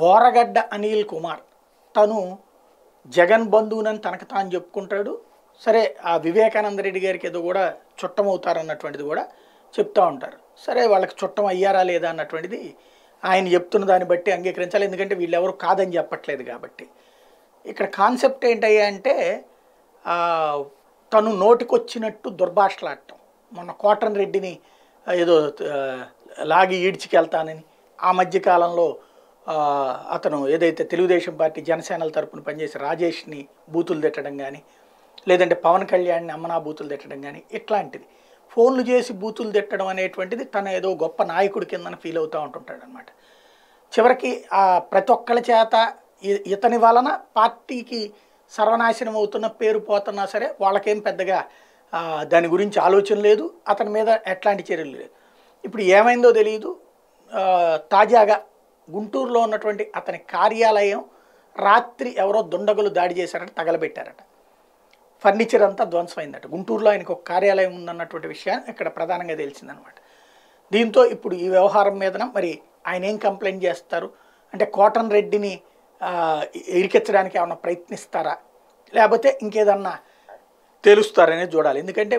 బోరగడ్డ అనిల్ కుమార్ తను జగన్ బంధువునని తనకు తాను చెప్పుకుంటాడు సరే ఆ వివేకానంద రెడ్డి గారికి ఏదో కూడా చుట్టం అవుతారన్నటువంటిది కూడా చెప్తా ఉంటారు సరే వాళ్ళకి చుట్టం అయ్యారా లేదా అన్నటువంటిది ఆయన చెప్తున్న దాన్ని బట్టి అంగీకరించాలి ఎందుకంటే వీళ్ళెవరు కాదని చెప్పట్లేదు కాబట్టి ఇక్కడ కాన్సెప్ట్ ఏంటయ్యా అంటే ఆ, తను నోటికొచ్చినట్టు దుర్భాషలాడటం మొన్న కోటన్ రెడ్డిని ఆ, ఏదో ఆ, లాగి ఈడ్చికెళ్తానని ఆ మధ్యకాలంలో ఆ, అతను ఏదైతే తెలుగుదేశం పార్టీ జనసేనల తరపున పనిచేసి రాజేష్ని బూతులు తిట్టడం కానీ లేదంటే పవన్ కళ్యాణ్ని అమ్మనా బూతులు తిట్టడం కానీ ఇట్లాంటిది ఫోన్లు చేసి బూతులు తిట్టడం అనేటువంటిది తన ఏదో గొప్ప నాయకుడి కిందన ఫీల్ అవుతూ ఉంటుంటాడు అనమాట చివరికి ఆ ప్రతి ఒక్కళ్ళ చేత ఇ- ఇతని వలన పార్టీకి సర్వనాశనం అవుతున్న పేరు పోతున్నా సరే వాళ్ళకేం పెద్దగా ఆ, దాని గురించి ఆలోచన లేదు అతని మీద ఎట్లాంటి చర్యలు లేదు ఇప్పుడు ఏమైందో తెలియదు ఆ, తాజాగా గుంటూరులో ఉన్నటువంటి అతని కార్యాలయం రాత్రి ఎవరో దుండగులు దాడి చేశారట తగలబెట్టారట ఫర్నిచర్ అంతా ధ్వంసమైందట గుంటూరులో ఆయనకు ఒక కార్యాలయం ఉందన్నటువంటి విషయాన్ని ఇక్కడ ప్రధానంగా తెలిసిందనమాట దీంతో ఇప్పుడు ఈ వ్యవహారం మీదన మరి ఆయన ఏం కంప్లైంట్ చేస్తారు అంటే కోటన్ రెడ్డిని ఆ, ఇరికించడానికి ఏమన్నా ప్రయత్నిస్తారా లేకపోతే ఇంకేదన్నా తెలుస్తారనేది చూడాలి ఎందుకంటే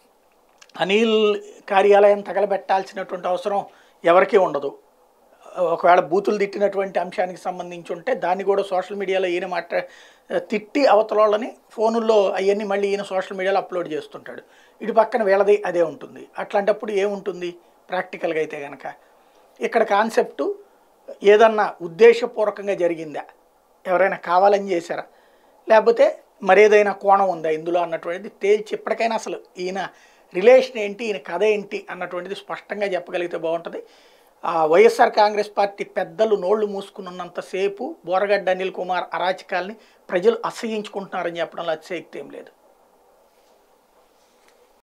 అనిల్ కార్యాలయం తగలబెట్టాల్సినటువంటి అవసరం ఎవరికీ ఉండదు ఒకవేళ బూతులు తిట్టినటువంటి అంశానికి సంబంధించి ఉంటే దాన్ని కూడా సోషల్ మీడియాలో ఈయన మాట్లా తిట్టి అవతలోళ్ళని ఫోనుల్లో అవన్నీ మళ్ళీ ఈయన సోషల్ మీడియాలో అప్లోడ్ చేస్తుంటాడు ఇటు పక్కన వీళ్ళది అదే ఉంటుంది అట్లాంటప్పుడు ఏముంటుంది ప్రాక్టికల్గా అయితే కనుక ఇక్కడ కాన్సెప్టు ఏదన్నా ఉద్దేశపూర్వకంగా జరిగిందా ఎవరైనా కావాలని చేశారా లేకపోతే మరేదైనా కోణం ఉందా ఇందులో అన్నటువంటిది తేల్చి ఇప్పటికైనా అసలు ఈయన రిలేషన్ ఏంటి ఈయన కథ ఏంటి అన్నటువంటిది స్పష్టంగా చెప్పగలిగితే బాగుంటుంది ఆ వైఎస్ఆర్ కాంగ్రెస్ పార్టీ పెద్దలు నోళ్లు మూసుకున్నంతసేపు బోరగడ్డ అనిల్ కుమార్ అరాచకాల్ని ప్రజలు అసహించుకుంటున్నారని చెప్పడంలో అతిశయక్తి ఏం లేదు